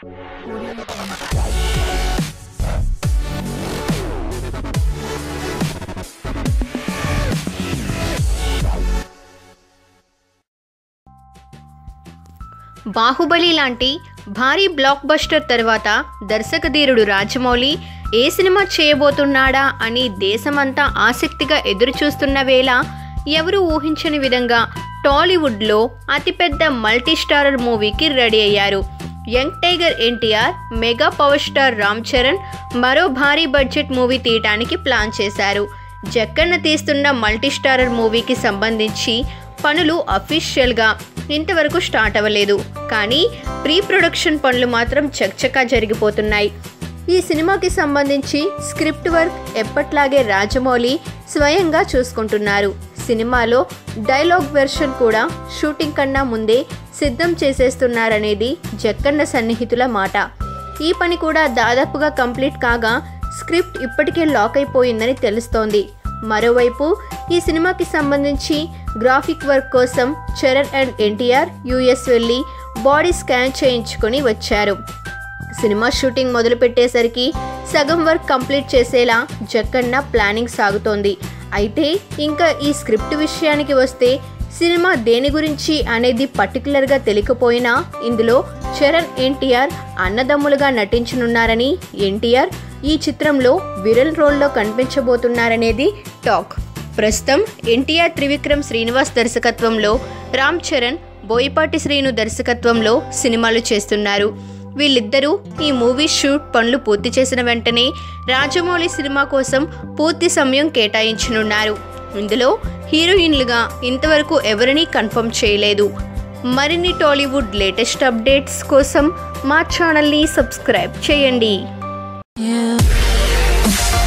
బాహుబలి లాంటి భారీ block buster తర్వాత దర్శకధీరుడు రాజమౌళి ఏ సినిమా చేయబోతున్నాడా అని దేశమంతా ఆసక్తిగా ఎదురుచూస్తున్న వేళ ఎవరూ ఊహించని విధంగా టాలీవుడ్లో అతిపెద్ద మల్టీ స్టారర్ మూవీకి రెడీ అయ్యారు young tiger NTR mega power star Ram Charan మరో భారీ బడ్జెట్ మూవీ తీయటానికి ప్లాన్ చేశారు జక్కన్న తీస్తున్న మల్టీ స్టారర్ మూవీకి సంబంధించి పనులు అఫీషియల్గా ఇంతవరకు స్టార్ట్ అవ్వలేదు కానీ ప్రీ ప్రొడక్షన్ పనులు మాత్రం చకచకా జరిగిపోతున్నాయి ఈ సినిమాకి సంబంధించి స్క్రిప్ట్ వర్క్ ఎప్పట్లాగే రాజమౌళి స్వయంగా చూసుకుంటున్నారు సినిమాలో డైలాగ్ వెర్షన్ కూడా షూటింగ్ కన్నా ముందే సిద్ధం చేసేస్తున్నారనేది జక్కన్న సన్నిహితుల మాట ఈ పని కూడా దాదాపుగా కంప్లీట్ కాగా స్క్రిప్ట్ ఇప్పటికే లాక్ అయిపోయిందని తెలుస్తోంది మరోవైపు ఈ సినిమాకి సంబంధించి గ్రాఫిక్ వర్క్ కోసం చరణ్ అండ్ ఎన్టీఆర్ యుఎస్ వెళ్ళి బాడీ స్కాన్ చేయించుకొని వచ్చారు సినిమా షూటింగ్ మొదలు పెట్టేసరికి సగం వర్క్ కంప్లీట్ చేసేలా జక్కన్న ప్లానింగ్ సాగుతోంది అయితే ఇంకా ఈ స్క్రిప్ట్ విషయానికి వస్తే సినిమా దేని గురించి అనేది పర్టికులర్గా తెలియకపోయినా ఇందులో చరణ్ ఎన్టీఆర్ అన్నదమ్ములుగా నటించనున్నారని ఎన్టీఆర్ ఈ చిత్రంలో విరల్ రోల్లో కనిపించబోతున్నారనేది టాక్ ప్రస్తుతం ఎన్టీఆర్ త్రివిక్రమ్ శ్రీనివాస్ దర్శకత్వంలో రామ్ చరణ్ బోయపాటి శ్రీను దర్శకత్వంలో సినిమాలు చేస్తున్నారు వీళ్ళిద్దరూ ఈ మూవీ షూట్ పనులు పూర్తి చేసిన వెంటనే రాజమౌళి సినిమా కోసం పూర్తి సమయం కేటాయించనున్నారు ఇందులో హీరోయిన్లుగా ఇంతవరకు ఎవరినీ కన్ఫర్మ్ చేయలేదు మరిన్ని టాలీవుడ్ లేటెస్ట్ అప్డేట్స్ కోసం మా ఛానల్ని సబ్స్క్రైబ్ చేయండి you